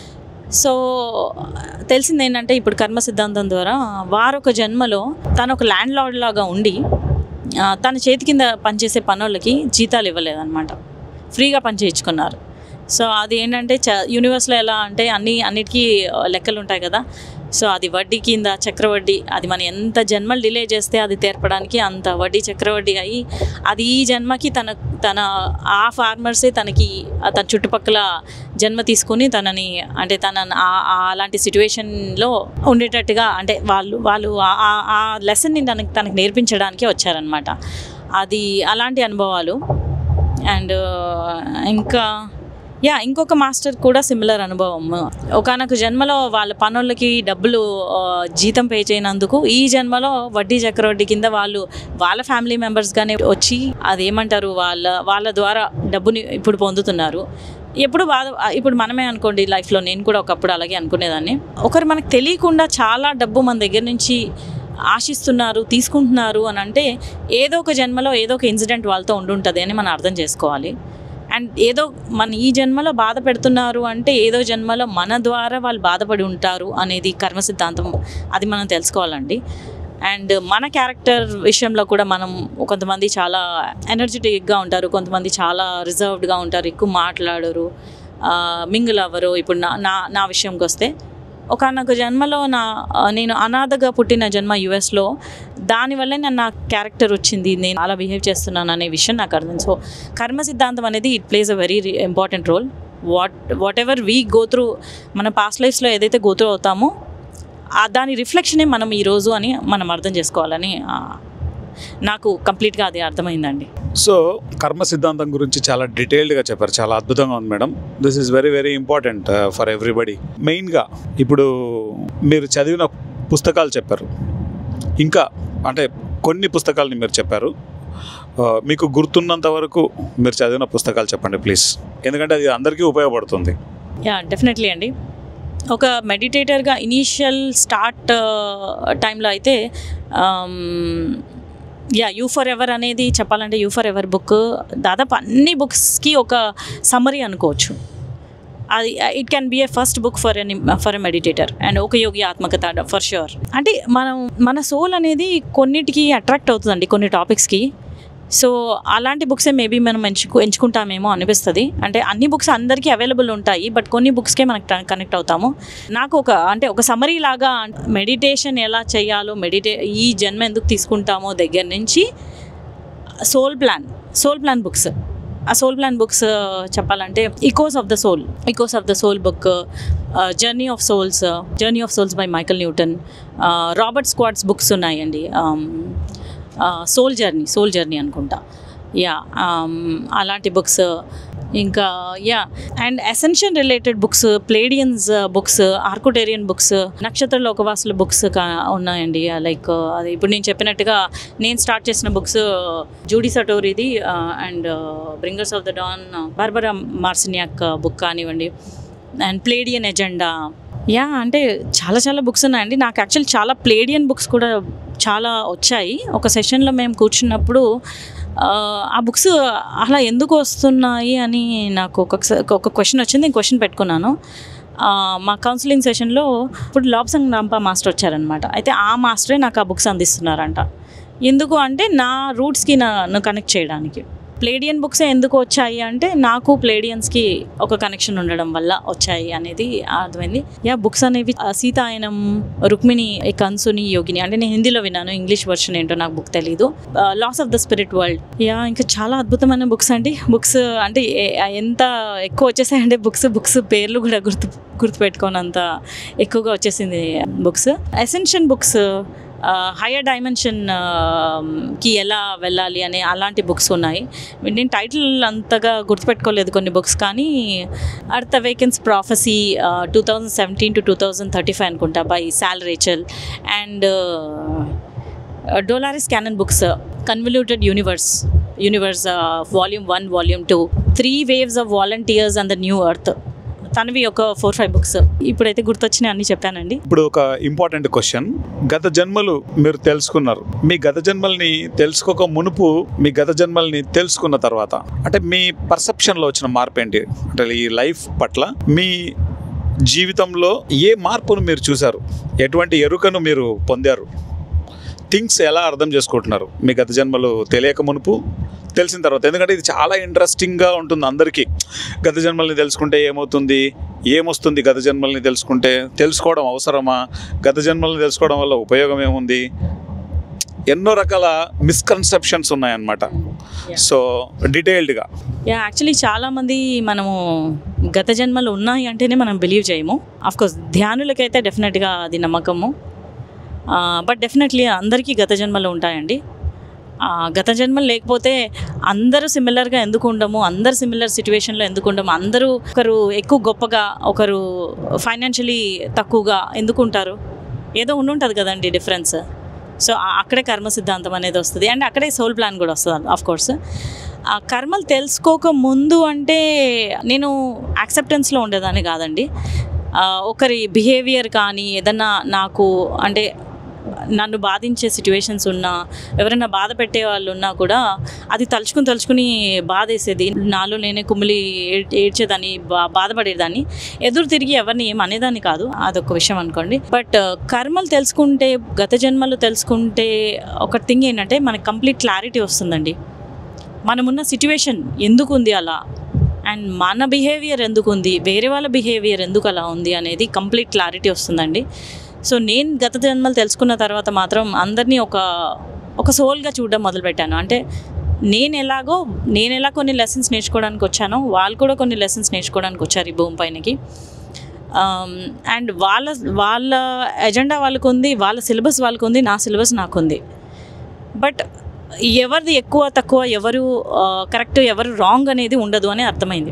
సో తెలిసింది ఏంటంటే ఇప్పుడు కర్మ సిద్ధాంతం ద్వారా వారొక జన్మలో తను ఒక ల్యాండ్ లార్డ్ లాగా ఉండి ఆ, తన చేతి కింద పనిచేసే పనులకి జీతాలు ఇవ్వలేదన్నమాట ఫ్రీగా పని చేయించుకున్నారు సో అది ఏంటంటే చ యూనివర్స్లో ఎలా అంటే అన్ని అన్నిటికీ ఆ, లెక్కలు ఉంటాయి కదా సో అది వడ్డీ కింద చక్రవడ్డీ అది మనం ఎంత జన్మలు డిలే చేస్తే అది తీర్పడానికి అంత వడ్డీ చక్రవడ్డీ అయ్యి అది ఈ జన్మకి తన తన ఆ ఫార్మర్సే తనకి ఆ తన చుట్టుపక్కల జన్మ తీసుకుని తనని అంటే తన ఆ- ఆ అలాంటి సిచ్యువేషన్లో ఉండేటట్టుగా అంటే వాళ్ళు వాళ్ళు ఆ- ఆ- ఆ లెసన్ని తనకి తనకి నేర్పించడానికి వచ్చారనమాట అది అలాంటి అనుభవాలు అండ్ ఇంకా యా ఇంకొక మాస్టర్ కూడా సిమిలర్ అనుభవం ఒకనొక జన్మలో వాళ్ళ పనులకి డబ్బులు ఆ, జీతం పే చేయనందుకు ఈ జన్మలో వడ్డీ చక్రవడ్డీ కింద వాళ్ళు వాళ్ళ ఫ్యామిలీ మెంబర్స్గానే వచ్చి అదేమంటారు వాళ్ళ వాళ్ళ ద్వారా డబ్బుని ఇప్పుడు పొందుతున్నారు ఎప్పుడు బాధ ఇప్పుడు మనమే అనుకోండి లైఫ్లో నేను కూడా ఒకప్పుడు అలాగే అనుకునేదాన్ని ఒకరు మనకు తెలియకుండా చాలా డబ్బు మన దగ్గర నుంచి ఆశిస్తున్నారు తీసుకుంటున్నారు అని అంటే ఏదో ఒక జన్మలో ఏదో ఒక ఇన్సిడెంట్ వాళ్ళతో ఉండుంటుంది అని మనం అర్థం చేసుకోవాలి అండ్ ఏదో మన ఈ జన్మలో బాధ పెడుతున్నారు అంటే ఏదో జన్మలో మన ద్వారా వాళ్ళు బాధపడి ఉంటారు అనేది కర్మ సిద్ధాంతం అది మనం తెలుసుకోవాలండి అండ్ మన క్యారెక్టర్ విషయంలో కూడా మనం కొంతమంది చాలా ఎనర్జెటిక్గా ఉంటారు కొంతమంది చాలా రిజర్వ్డ్గా ఉంటారు ఎక్కువ మాట్లాడరు మింగిల్ అవ్వరు ఇప్పుడు నా నా నా విషయంకి వస్తే ఒకనొక జన్మలో నా ఆ, నేను అనాథగా పుట్టిన జన్మ యుఎస్లో దానివల్లే నేను నా క్యారెక్టర్ వచ్చింది నేను అలా బిహేవ్ చేస్తున్నాను అనే విషయం నాకు అర్థం సో కర్మ సిద్ధాంతం అనేది it plays a very important role what whatever we go through మన పాస్ట్ లైఫ్స్లో ఏదైతే గో త్రూ అవుతామో ఆ దాని రిఫ్లెక్షనే మనం ఈరోజు అని మనం అర్థం చేసుకోవాలని ఆ, నాకు కంప్లీట్గా అది అర్థమైందండి సో కర్మ సిద్ధాంతం గురించి చాలా డీటెయిల్డ్గా చెప్పారు చాలా అద్భుతంగా ఉంది madam this is very very important for everybody మెయిన్గా ఇప్పుడు మీరు చదివిన పుస్తకాలు చెప్పారు ఇంకా అంటే కొన్ని పుస్తకాలని మీరు చెప్పారు ఆ, మీకు గుర్తున్నంత వరకు మీరు చదివిన పుస్తకాలు చెప్పండి ప్లీజ్ ఎందుకంటే అది అందరికీ ఉపయోగపడుతుంది యా డెఫినెట్లీ అండి ఒక మెడిటేటర్గా ఇనీషియల్ స్టార్ట్ టైంలో అయితే యా యూ ఫర్ ఎవర్ అనేది చెప్పాలంటే యూ ఫర్ ఎవర్ బుక్ దాదాపు అన్ని బుక్స్కి ఒక సమరీ అనుకోవచ్చు అది it can be a first book for an for a meditator and ఒక యోగి ఆత్మకథ ఫర్ షూర్ అంటే మనం మన సోల్ అనేది కొన్నిటికి అట్రాక్ట్ అవుతుందండి కొన్ని టాపిక్స్కి సో అలాంటి బుక్సే మేబీ మనం ఎంచుకు ఎంచుకుంటామేమో అనిపిస్తుంది అంటే అన్ని బుక్స్ అందరికీ అవైలబుల్ ఉంటాయి బట్ కొన్ని బుక్స్కే మనకు కనెక్ట్ అవుతాము నాకు ఒక అంటే ఒక సమరీ లాగా మెడిటేషన్ ఎలా చేయాలో మెడిటే ఈ జన్మ ఎందుకు తీసుకుంటామో దగ్గర నుంచి soul plan soul plan books ఆ సోల్ ప్లాన్ బుక్స్ చెప్పాలంటే echoes of the soul echoes of the soul book journey of souls journey of souls by Michael Newton Robert Schwartz books ఉన్నాయండి సోల్ జర్నీ సోల్ జర్నీ అనుకుంటా యా అలాంటి బుక్స్ ఇంకా yeah and ascension related books Pleiadians books Arcturian books నక్షత్ర లోకవాసుల బుక్స్ ఉన్నాయండి లైక్ అది ఇప్పుడు నేను చెప్పినట్టుగా నేను స్టార్ట్ చేసిన బుక్స్ జూడీ సటోరిది and bringers of the dawn Barbara Marciniak book కానివ్వండి అండ్ ప్లేడియన్ ఎజెండా యా అంటే చాలా చాలా బుక్స్ ఉన్నాయండి నాకు యాక్చువల్ చాలా ప్లేడియన్ బుక్స్ కూడా చాలా వచ్చాయి ఒక సెషన్లో మేము కూర్చున్నప్పుడు ఆ, ఆ బుక్స్ అలా ఎందుకు వస్తున్నాయి అని నాకు ఒక ఒక క్వశ్చన్ వచ్చింది నేను క్వశ్చన్ పెట్టుకున్నాను ఆ, మా కౌన్సిలింగ్ సెషన్లో ఇప్పుడు లాబ్సంగ్ రాంపా మాస్టర్ వచ్చారనమాట అయితే ఆ మాస్టరే నాకు ఆ బుక్స్ అందిస్తున్నారంట ఎందుకు అంటే నా రూట్స్కి నన్ను కనెక్ట్ చేయడానికి ప్లేడియన్ బుక్స్ ఎందుకు వచ్చాయి అంటే నాకు ప్లేడియన్స్కి ఒక కనెక్షన్ ఉండడం వల్ల వచ్చాయి అనేది అర్థమైంది యా బుక్స్ అనేవి ఆ, సీతాయనం రుక్మిణి ఈ కంసుని యోగిని అంటే నేను హిందీలో విన్నాను ఇంగ్లీష్ వర్షన్ ఏంటో నాకు బుక్ తెలీదు laws of the spirit world yeah ఇంకా చాలా అద్భుతమైన బుక్స్ అండి బుక్స్ అంటే ఏ- ఎంత ఎక్కువ వచ్చేసాయంటే బుక్స్ బుక్స్ పేర్లు కూడా గుర్తు గుర్తుపెట్టుకోనంత ఎక్కువగా వచ్చేసింది books essential books higher dimension కి ఎలా వెళ్ళాలి అనే అలాంటి బుక్స్ ఉన్నాయి నేను టైటిల్ అంతగా గుర్తుపెట్టుకోలేదు కొన్ని బుక్స్ కానీ earth awakens prophecy two thousand seventeen to two thousand thirty five అనుకుంటా by Sal Rachele and Dolores Cannon books convoluted universe universe volume one volume two three waves of volunteers and the new earth తనవి ఒక ఫోర్ ఫైవ్ బుక్స్ ఇప్పుడైతే గుర్తొచ్చినాయి అన్ని చెప్పానండి ఇప్పుడు ఒక ఇంపార్టెంట్ క్వశ్చన్ గత జన్మలు మీరు తెలుసుకున్నారు మీ గత జన్మల్ని తెలుసుకోక మునుపు మీ గత జన్మల్ని తెలుసుకున్న తర్వాత అంటే మీ పర్సెప్షన్లో వచ్చిన మార్పు ఏంటి అంటే ఈ లైఫ్ పట్ల మీ జీవితంలో ఏ మార్పును మీరు చూశారు ఎటువంటి ఎరుకను మీరు పొందారు థింగ్స్ ఎలా అర్థం చేసుకుంటున్నారు మీ గత జన్మలు తెలియక మునుపు తెలిసిన తర్వాత ఎందుకంటే ఇది చాలా ఇంట్రెస్టింగ్గా ఉంటుంది అందరికీ గత జన్మల్ని తెలుసుకుంటే ఏమవుతుంది ఏమొస్తుంది గత జన్మల్ని తెలుసుకుంటే తెలుసుకోవడం అవసరమా గత జన్మల్ని తెలుసుకోవడం వల్ల ఉపయోగం ఏముంది ఎన్నో రకాల మిస్కన్సెప్షన్స్ ఉన్నాయన్నమాట సో డీటెయిల్డ్గా యా యాక్చువల్లీ చాలామంది మనము గత జన్మలు ఉన్నాయి అంటేనే మనం బిలీవ్ చేయము కోర్స్ ధ్యానులకైతే డెఫినెట్గా అది నమ్మకము బట్ డెఫినెట్లీ అందరికీ గత జన్మలు ఉంటాయండి ఆ, గత జన్మలు లేకపోతే అందరూ సిమిలర్గా ఎందుకు ఉండము అందరు సిమిలర్ సిచ్యువేషన్లో ఎందుకు ఉండము అందరూ ఒకరు ఎక్కువ గొప్పగా ఒకరు ఫైనాన్షియలీ తక్కువగా ఎందుకు ఉంటారు ఏదో ఉండి ఉంటుంది కదండి డిఫరెన్స్ సో ఆ- అక్కడే కర్మ సిద్ధాంతం అనేది వస్తుంది అండ్ అక్కడే సోల్ ప్లాన్ కూడా వస్తుంది ఆఫ్ కోర్స్ ఆ కర్మలు తెలుసుకోక ముందు అంటే నేను యాక్సెప్టెన్స్లో ఉండేదాన్ని కాదండి ఆ, ఒకరి బిహేవియర్ కానీ ఏదన్నా నాకు అంటే నన్ను బాధించే సిచ్యువేషన్స్ ఉన్నా ఎవరైనా బాధ పెట్టే వాళ్ళు ఉన్నా కూడా అది తలుచుకుని తలుచుకుని బాధేసేది నాలో నేనే కుమిలి ఏడ్- ఏడ్చేదాన్ని బా బాధపడేదాన్ని ఎదురు తిరిగి ఎవరిని ఏం అనేదాన్ని కాదు అదొక విషయం అనుకోండి బట్ కర్మలు తెలుసుకుంటే గత జన్మలు తెలుసుకుంటే ఒక థింగ్ ఏంటంటే మనకి కంప్లీట్ క్లారిటీ వస్తుందండి మనమున్న సిచ్యువేషన్ ఎందుకు ఉంది అలా అండ్ మన బిహేవియర్ ఎందుకు ఉంది వేరే వాళ్ళ బిహేవియర్ ఎందుకు అలా ఉంది అనేది కంప్లీట్ క్లారిటీ వస్తుందండి సో నేను గత జన్మలు తెలుసుకున్న తర్వాత మాత్రం అందరినీ ఒక ఒక సోల్గా చూడడం మొదలుపెట్టాను అంటే నేను ఎలాగో నేను ఎలా కొన్ని లెసన్స్ నేర్చుకోవడానికి వచ్చానో వాళ్ళు కూడా కొన్ని లెసన్స్ నేర్చుకోవడానికి వచ్చారు ఈ భూమి పైనకి అండ్ వాళ్ళ వాళ్ళ ఎజెండా వాళ్ళకు ఉంది వాళ్ళ సిలబస్ వాళ్ళకు ఉంది నా సిలబస్ నాకుంది బట్ ఎవరిది ఎక్కువ తక్కువ ఎవరు కరెక్ట్ ఎవరు రాంగ్ అనేది ఉండదు అని అర్థమైంది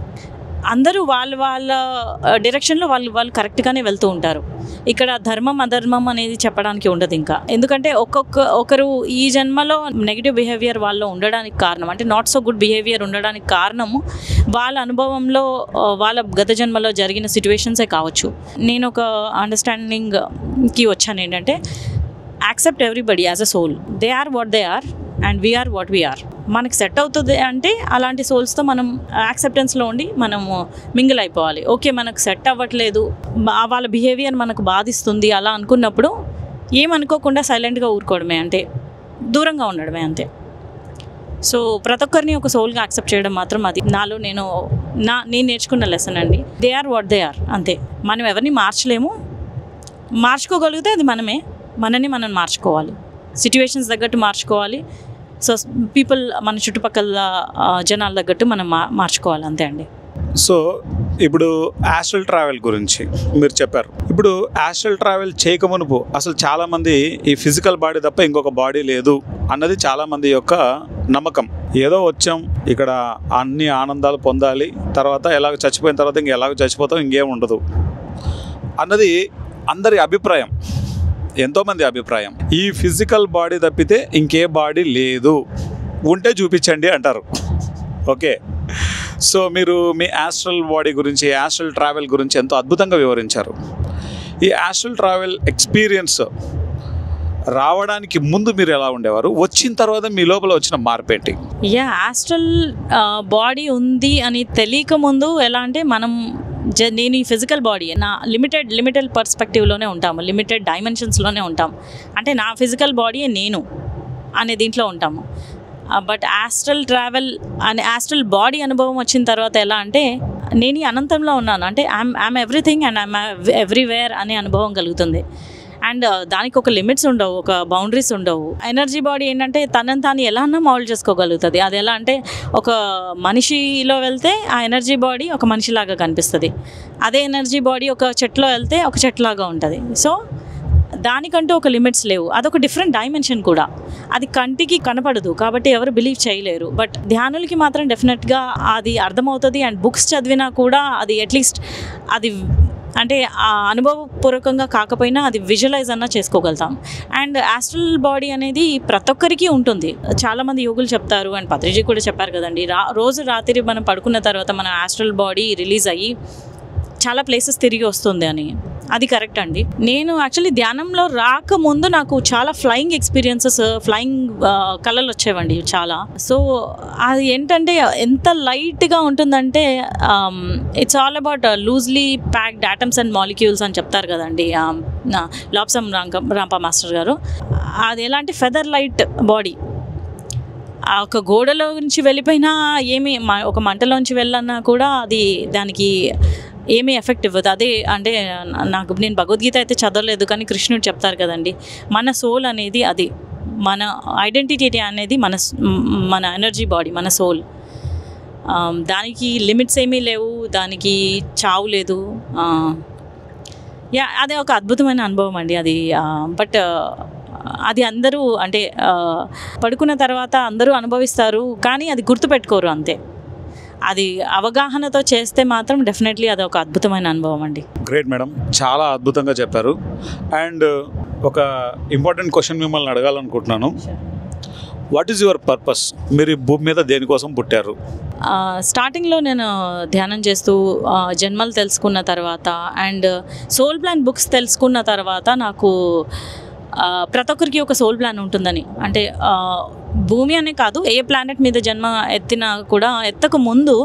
అందరూ వాళ్ళ వాళ్ళ డైరెక్షన్లో వాళ్ళు వాళ్ళు కరెక్ట్గానే వెళ్తూ ఉంటారు ఇక్కడ ధర్మం అధర్మం అనేది చెప్పడానికి ఉండదు ఇంకా ఎందుకంటే ఒక్కొక్క ఒకరు ఈ జన్మలో నెగిటివ్ బిహేవియర్ వాళ్ళు ఉండడానికి కారణం అంటే నాట్ సో గుడ్ బిహేవియర్ ఉండడానికి కారణము వాళ్ళ అనుభవంలో ఆ, వాళ్ళ గత జన్మలో జరిగిన సిచ్యువేషన్సే కావచ్చు నేను ఒక అండర్స్టాండింగ్కి వచ్చాను ఏంటంటే accept everybody as a soul they are what they are and we are what we are మనకి సెట్ అవుతుంది అంటే అలాంటి సోల్స్తో మనం యాక్సెప్టెన్స్లో ఉండి మనము మింగిల్ అయిపోవాలి ఓకే మనకు సెట్ అవ్వట్లేదు బా- వాళ్ళ బిహేవియర్ మనకు బాధిస్తుంది అలా అనుకున్నప్పుడు ఏమనుకోకుండా సైలెంట్గా ఊరుకోవడమే అంటే దూరంగా ఉండడమే అంతే సో ప్రతి ఒక్కరిని ఒక సోల్గా యాక్సెప్ట్ చేయడం మాత్రం అది నాలో నేను నా నేను నేర్చుకున్న లెసన్ అండి they are what they are అంతే మనం ఎవరిని మార్చలేము మార్చుకోగలిగితే అది మనమే మనని మనం మార్చుకోవాలి సిచ్యువేషన్స్ తగ్గట్టు మార్చుకోవాలి సో పీపుల్ మన చుట్టుపక్కల ఆ, జనాల తగ్గట్టు మనం మా మార్చుకోవాలి అంతే అండి సో ఇప్పుడు యాస్ట్రల్ ట్రావెల్ గురించి మీరు చెప్పారు ఇప్పుడు యాస్ట్రల్ ట్రావెల్ చేయకమునుపు అసలు చాలామంది ఈ ఫిజికల్ బాడీ తప్ప ఇంకొక బాడీ లేదు అన్నది చాలామంది యొక్క నమ్మకం ఏదో వచ్చాం ఇక్కడ అన్ని ఆనందాలు పొందాలి తర్వాత ఎలాగ చచ్చిపోయిన తర్వాత ఇంక ఎలాగ చచ్చిపోతాం ఇంకేం ఉండదు అన్నది అందరి అభిప్రాయం ఎంతోమంది అభిప్రాయం ఈ ఫిజికల్ బాడీ తప్పితే ఇంకే బాడీ లేదు ఉంటే చూపించండి అంటారు ఓకే సో మీరు మీ యాస్ట్రల్ బాడీ గురించి యాస్ట్రల్ ట్రావెల్ గురించి ఎంతో అద్భుతంగా వివరించారు ఈ యాస్ట్రల్ ట్రావెల్ ఎక్స్పీరియన్స్ రావడానికి ముందు మీరు ఎలా ఉండేవారు వచ్చిన తర్వాత మీ లోపల వచ్చిన మార్పేంటి యా ఆస్ట్రల్ బాడీ ఉంది అని తెలియక ముందు ఎలా అంటే మనం జ నేను ఈ ఫిజికల్ బాడీ నా లిమిటెడ్ లిమిటెడ్ పర్స్పెక్టివ్లోనే ఉంటాము లిమిటెడ్ డైమెన్షన్స్లోనే ఉంటాం అంటే నా ఫిజికల్ బాడీ నేను అనే దీంట్లో ఉంటాము బట్ ఆస్ట్రల్ ట్రావెల్ అనే ఆస్ట్రల్ బాడీ అనుభవం వచ్చిన తర్వాత ఎలా అంటే నేను ఈ అనంతంలో ఉన్నాను అంటే I'm I'm everything and I'm everywhere అనే అనుభవం కలుగుతుంది అండ్ దానికి ఒక లిమిట్స్ ఉండవు ఒక బౌండరీస్ ఉండవు ఎనర్జీ బాడీ ఏంటంటే తనని తాను ఎలా అన్నా మౌల్డ్ చేసుకోగలుగుతుంది అది ఎలా అంటే ఒక మనిషిలో వెళ్తే ఆ ఎనర్జీ బాడీ ఒక మనిషిలాగా కనిపిస్తుంది అదే ఎనర్జీ బాడీ ఒక చెట్లో వెళ్తే ఒక చెట్లాగా ఉంటుంది సో దానికంటూ ఒక లిమిట్స్ లేవు అదొక డిఫరెంట్ డైమెన్షన్ కూడా అది కంటికి కనపడదు కాబట్టి ఎవరు బిలీవ్ చేయలేరు బట్ ధ్యానులకి మాత్రం డెఫినెట్గా అది అర్థమవుతుంది అండ్ బుక్స్ చదివినా కూడా అది అట్లీస్ట్ అది అంటే ఆ అనుభవపూర్వకంగా కాకపోయినా అది విజువలైజ్ అన్నా చేసుకోగలుగుతాం అండ్ ఆస్ట్రల్ బాడీ అనేది ప్రతి ఒక్కరికి ఉంటుంది చాలామంది యోగులు చెప్తారు అండ్ పత్రిజీ కూడా చెప్పారు కదండి రా రోజు రాత్రి మనం పడుకున్న తర్వాత మన ఆస్ట్రల్ బాడీ రిలీజ్ అయ్యి చాలా ప్లేసెస్ తిరిగి వస్తుంది అని అది కరెక్ట్ అండి నేను యాక్చువల్లీ ధ్యానంలో రాకముందు నాకు చాలా ఫ్లయింగ్ ఎక్స్పీరియన్సెస్ ఫ్లయింగ్ కళలు వచ్చేవండి చాలా సో అది ఏంటంటే ఎంత లైట్గా ఉంటుందంటే it's all about loosely packed atoms and molecules అని చెప్తారు కదండి లాప్సమ్ రాంక రాంపా మాస్టర్ గారు అది ఎలాంటి ఫెదర్ లైట్ బాడీ ఆ ఒక గోడలో నుంచి వెళ్ళిపోయినా ఏమి మ- ఒక మంటలోంచి వెళ్ళన్నా కూడా అది దానికి ఏమీ ఎఫెక్ట్ ఇవ్వదు అదే అంటే నాకు నేను భగవద్గీత అయితే చదవలేదు కానీ కృష్ణుడు చెప్తారు కదండి మన సోల్ అనేది అది మన ఐడెంటిటీ అనేది మన స్- మ్, మన ఎనర్జీ బాడీ మన సోల్ దానికి లిమిట్స్ ఏమీ లేవు దానికి చావు లేదు ఆ, యా అదే ఒక అద్భుతమైన అనుభవం అండి అది బట్ అది అందరూ అంటే ఆ, పడుకున్న తర్వాత అందరూ అనుభవిస్తారు కానీ అది గుర్తుపెట్టుకోరు అంతే అది అవగాహనతో చేస్తే మాత్రం డెఫినెట్లీ అది ఒక అద్భుతమైన అనుభవం అండి గ్రేట్ మేడం చాలా అద్భుతంగా చెప్పారు అండ్ ఒక ఇంపార్టెంట్ క్వశ్చన్ మిమ్మల్ని అడగాలనుకుంటున్నాను వాట్ ఈజ్ యువర్ పర్పస్ మీరు ఈ భూమి మీద దేనికోసం పుట్టారు ఆ, స్టార్టింగ్లో నేను ధ్యానం చేస్తూ ఆ, జన్మలు తెలుసుకున్న తర్వాత అండ్ సోల్ ప్లాన్ బుక్స్ తెలుసుకున్న తర్వాత నాకు ఆ, ప్రతి ఒక్కరికి ఒక సోల్ ప్లాన్ ఉంటుందని అంటే ఆ, భూమి అనే కాదు ఏ ప్లానెట్ మీద జన్మ ఎత్తినా కూడా ఎత్తక ముందు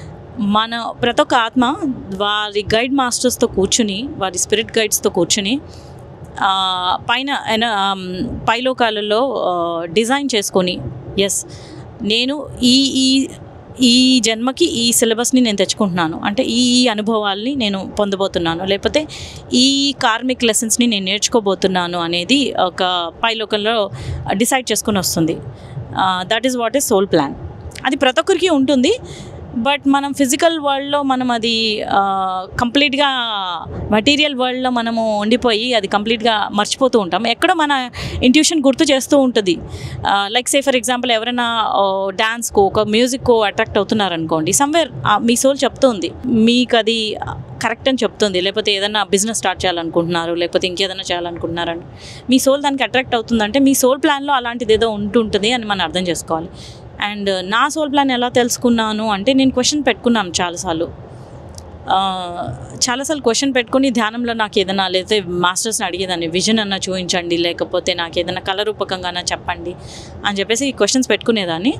మన ప్రతి ఒక్క ఆత్మ వారి గైడ్ మాస్టర్స్తో కూర్చుని వారి స్పిరిట్ గైడ్స్తో కూర్చుని ఆ, పైన ఎన- ఆమ్, పైలోకాలలో ఆ, డిజైన్ చేసుకొని ఎస్ నేను ఈ ఈ ఈ జన్మకి ఈ సిలబస్ని నేను తెచ్చుకుంటున్నాను అంటే ఈ ఈ అనుభవాల్ని నేను పొందబోతున్నాను లేకపోతే ఈ కార్మిక్ లెసన్స్ని నేను నేర్చుకోబోతున్నాను అనేది ఒక పైలోకంలో డిసైడ్ చేసుకొని వస్తుంది that is what is soul plan అది ప్రతి ఒక్కరికి ఉంటుంది బట్ మనం ఫిజికల్ వరల్డ్లో మనం అది కంప్లీట్గా మటీరియల్ వరల్డ్లో మనము ఉండిపోయి అది కంప్లీట్గా మర్చిపోతూ ఉంటాం ఎక్కడో మన ఇంట్యూషన్ గుర్తు చేస్తూ ఉంటుంది లైక్ సే ఫర్ ఎగ్జాంపుల్ ఎవరైనా డ్యాన్స్కో ఒక మ్యూజిక్కో అట్రాక్ట్ అవుతున్నారనుకోండి సమ్వేర్ మీ సోల్ చెప్తుంది మీకు అది కరెక్ట్ అని చెప్తుంది లేకపోతే ఏదైనా బిజినెస్ స్టార్ట్ చేయాలనుకుంటున్నారు లేకపోతే ఇంకేదైనా చేయాలనుకుంటున్నారని మీ సోల్ దానికి అట్రాక్ట్ అవుతుందంటే మీ సోల్ ప్లాన్లో అలాంటిది ఏదో ఉంటుంటుంది అని మనం అర్థం చేసుకోవాలి అండ్ నా సోల్ ప్లాన్ ఎలా తెలుసుకున్నాను అంటే నేను క్వశ్చన్ పెట్టుకున్నాను చాలాసార్లు ఆ, చాలాసార్లు క్వశ్చన్ పెట్టుకొని ధ్యానంలో నాకు ఏదైనా లేకపోతే మాస్టర్స్ని అడిగేదాన్ని విజన్ అన్న చూపించండి లేకపోతే నాకు ఏదైనా కళ రూపకంగా చెప్పండి అని చెప్పేసి ఈ క్వశ్చన్స్ పెట్టుకునేదాన్ని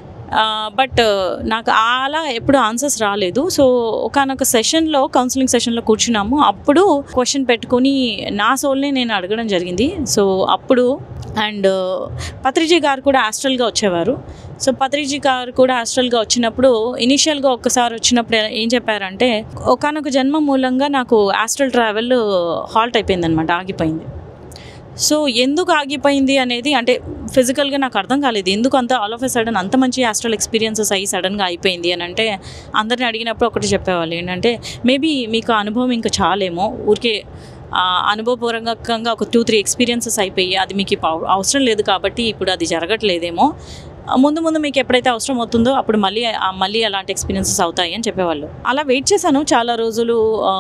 బట్ నాకు అలా ఎప్పుడు ఆన్సర్స్ రాలేదు సో ఒకనొక సెషన్లో కౌన్సిలింగ్ సెషన్లో కూర్చున్నాము అప్పుడు క్వశ్చన్ పెట్టుకొని నా సోల్ని నేను అడగడం జరిగింది సో అప్పుడు అండ్ పత్రిజీ గారు కూడా ఆస్ట్రల్గా వచ్చేవారు సో పత్రిజీ గారు కూడా ఆస్ట్రల్గా వచ్చినప్పుడు ఇనిషియల్గా ఒక్కసారి వచ్చినప్పుడు ఏం చెప్పారంటే ఒకనొక జన్మ మూలంగా నాకు ఆస్ట్రల్ ట్రావెల్ హాల్ట్ అయిపోయింది అనమాట ఆగిపోయింది సో ఎందుకు ఆగిపోయింది అనేది అంటే ఫిజికల్గా నాకు అర్థం కాలేదు ఎందుకు అంత ఆల్ ఆఫ్ ఎ సడన్ అంత మంచి ఆస్ట్రల్ ఎక్స్పీరియన్సెస్ అయ్యి సడన్గా అయిపోయింది అని అంటే అందరిని అడిగినప్పుడు ఒకటి చెప్పేవాళ్ళు ఏంటంటే మేబీ మీకు ఆ అనుభవం ఇంకా చాలేమో ఊరికే ఆ, అనుభవపూర్వకంగా ఒక టూ త్రీ ఎక్స్పీరియన్సెస్ అయిపోయి అది మీకు ఇప్పుడు అవ- అవసరం లేదు కాబట్టి ఇప్పుడు అది జరగట్లేదేమో ఆ, ముందు ముందు మీకు ఎప్పుడైతే అవసరం అవుతుందో అప్పుడు మళ్ళీ ఆ, మళ్ళీ అలాంటి ఎక్స్పీరియన్సెస్ అవుతాయి అని చెప్పేవాళ్ళు అలా వెయిట్ చేశాను చాలా రోజులు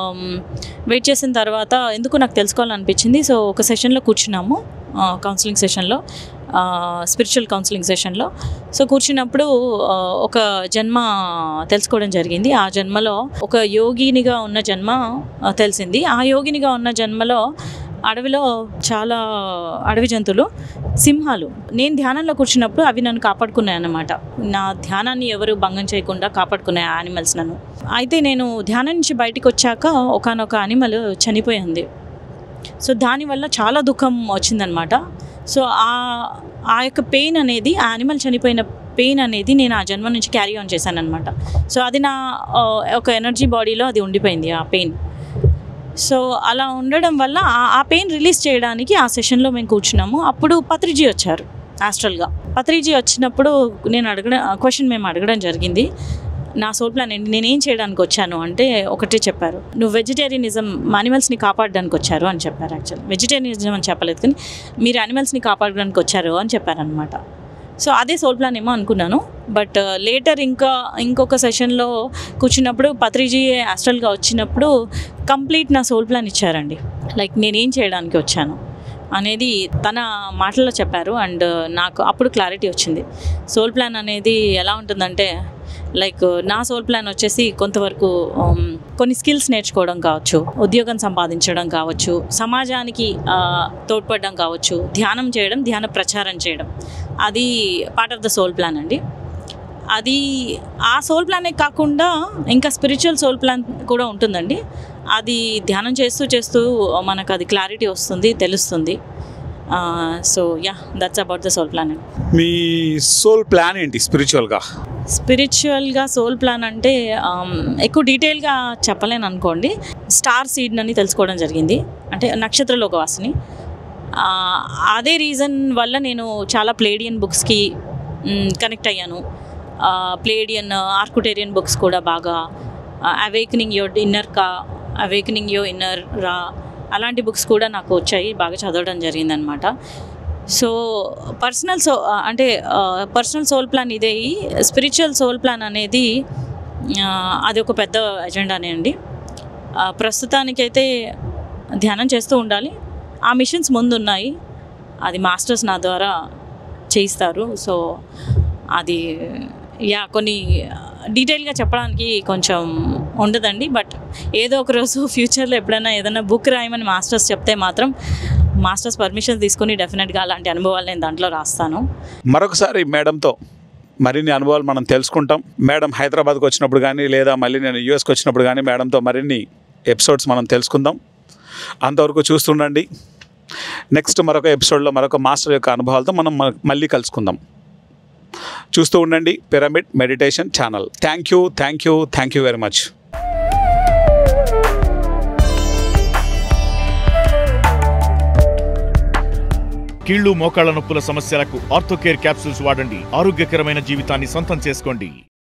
వెయిట్ చేసిన తర్వాత ఎందుకు నాకు తెలుసుకోవాలనిపించింది సో ఒక సెషన్లో కూర్చున్నాము కౌన్సిలింగ్ సెషన్లో స్పిరిచువల్ కౌన్సిలింగ్ సెషన్లో సో కూర్చున్నప్పుడు ఆ, ఒక జన్మ తెలుసుకోవడం జరిగింది ఆ జన్మలో ఒక యోగినిగా ఉన్న జన్మ ఆ, తెలిసింది ఆ యోగినిగా ఉన్న జన్మలో అడవిలో చాలా అడవి జంతువులు సింహాలు నేను ధ్యానంలో కూర్చున్నప్పుడు అవి నన్ను కాపాడుకున్నాయి అన్నమాట నా ధ్యానాన్ని ఎవరు భంగం చేయకుండా కాపాడుకున్నాయి ఆ యానిమల్స్ నన్ను అయితే నేను ధ్యానం నుంచి బయటికి వచ్చాక ఒకనొక యానిమల్ చనిపోయింది సో దానివల్ల చాలా దుఃఖం వచ్చిందనమాట సో ఆ ఆ యొక్క పెయిన్ అనేది ఆ యానిమల్ చనిపోయిన పెయిన్ అనేది నేను ఆ జన్మ నుంచి క్యారీ ఆన్ చేశాను అనమాట సో అది నా ఆ, ఒక ఎనర్జీ బాడీలో అది ఉండిపోయింది ఆ పెయిన్ సో అలా ఉండడం వల్ల ఆ- ఆ పెయిన్ రిలీజ్ చేయడానికి ఆ సెషన్లో మేము కూర్చున్నాము అప్పుడు పత్రిజీ వచ్చారు ఆస్ట్రల్గా పత్రిజీ వచ్చినప్పుడు నేను అడగడం క్వశ్చన్ మేము అడగడం జరిగింది నా సోల్ ప్లాన్ ఏంటి నేనేం చేయడానికి వచ్చాను అంటే ఒకటే చెప్పారు నువ్వు వెజిటేరియనిజం అనిమల్స్ని కాపాడడానికి వచ్చారు అని చెప్పారు యాక్చువల్ వెజిటేరియనిజం అని చెప్పలేదు కానీ మీరు అనిమల్స్ని కాపాడడానికి వచ్చారు అని చెప్పారనమాట సో అదే సోల్ ప్లాన్ ఏమో అనుకున్నాను బట్ లేటర్ ఇంకా ఇంకొక సెషన్లో కూర్చున్నప్పుడు పత్రిజీ ఆస్ట్రల్గా వచ్చినప్పుడు కంప్లీట్ నా సోల్ ప్లాన్ ఇచ్చారండి లైక్ నేనేం చేయడానికి వచ్చాను అనేది తన మాటల్లో చెప్పారు అండ్ నాకు అప్పుడు క్లారిటీ వచ్చింది సోల్ ప్లాన్ అనేది ఎలా ఉంటుందంటే లైక్ నా సోల్ ప్లాన్ వచ్చేసి కొంతవరకు um, కొన్ని స్కిల్స్ నేర్చుకోవడం కావచ్చు ఉద్యోగం సంపాదించడం కావచ్చు సమాజానికి ఆ, తోడ్పడడం కావచ్చు ధ్యానం చేయడం ధ్యాన ప్రచారం చేయడం అది part of the soul plan అండి అది ఆ సోల్ ప్లానే కాకుండా ఇంకా స్పిరిచువల్ సోల్ ప్లాన్ కూడా ఉంటుందండి అది ధ్యానం చేస్తూ చేస్తూ మనకు అది క్లారిటీ వస్తుంది తెలుస్తుంది so yeah that's about the soul plan మీ సోల్ ప్లాన్ ఏంటి స్పిరిచువల్గా స్పిరిచువల్గా సోల్ ప్లాన్ అంటే um, ఎక్కువ డీటెయిల్గా చెప్పలేను అనుకోండి స్టార్ సీడ్ అని తెలుసుకోవడం జరిగింది అంటే నక్షత్ర లోకవాసిని ఆ, అదే రీజన్ వల్ల నేను చాలా ప్లేడియన్ బుక్స్కి కనెక్ట్ అయ్యాను ప్లేడియన్ ఆర్కుటేరియన్ బుక్స్ కూడా బాగా అవేకనింగ్ యువర్ ఇన్నర్ కా అవేకనింగ్ యువర్ ఇన్నర్ రా అలాంటి బుక్స్ కూడా నాకు వచ్చాయి బాగా చదవడం జరిగిందనమాట సో పర్సనల్ సో అంటే పర్సనల్ సోల్ ప్లాన్ ఇదే స్పిరిచువల్ సోల్ ప్లాన్ అనేది ఆ, అది ఒక పెద్ద ఎజెండానే అండి ఆ, ప్రస్తుతానికైతే ధ్యానం చేస్తూ ఉండాలి ఆ మిషన్స్ ముందున్నాయి అది మాస్టర్స్ నా ద్వారా చేయిస్తారు సో అది యా కొన్ని డీటెయిల్గా చెప్పడానికి కొంచెం ఉండదండి బట్ ఏదో ఒక రోజు ఫ్యూచర్లో ఎప్పుడైనా ఏదైనా బుక్ రాయమని మాస్టర్స్ చెప్తే మాత్రం మాస్టర్స్ పర్మిషన్ తీసుకొని డెఫినెట్గా అలాంటి అనుభవాలు నేను దాంట్లో రాస్తాను మరొకసారి మేడంతో మరిన్ని అనుభవాలు మనం తెలుసుకుంటాం మేడం హైదరాబాద్కి వచ్చినప్పుడు కానీ లేదా మళ్ళీ నేను యూఎస్కి వచ్చినప్పుడు కానీ మేడంతో మరిన్ని ఎపిసోడ్స్ మనం తెలుసుకుందాం అంతవరకు చూస్తుండండి నెక్స్ట్ మరొక ఎపిసోడ్లో మరొక మాస్టర్ యొక్క అనుభవాలతో మనం మ- మళ్ళీ కలుసుకుందాం చూస్తూ ఉండండి pyramid meditation channel thank you thank you thank you very much కీళ్లు మోకాళ్ల నొప్పుల సమస్యలకు ఆర్థోకేర్ క్యాప్సూల్స్ వాడండి ఆరోగ్యకరమైన జీవితాన్ని సొంతం చేసుకోండి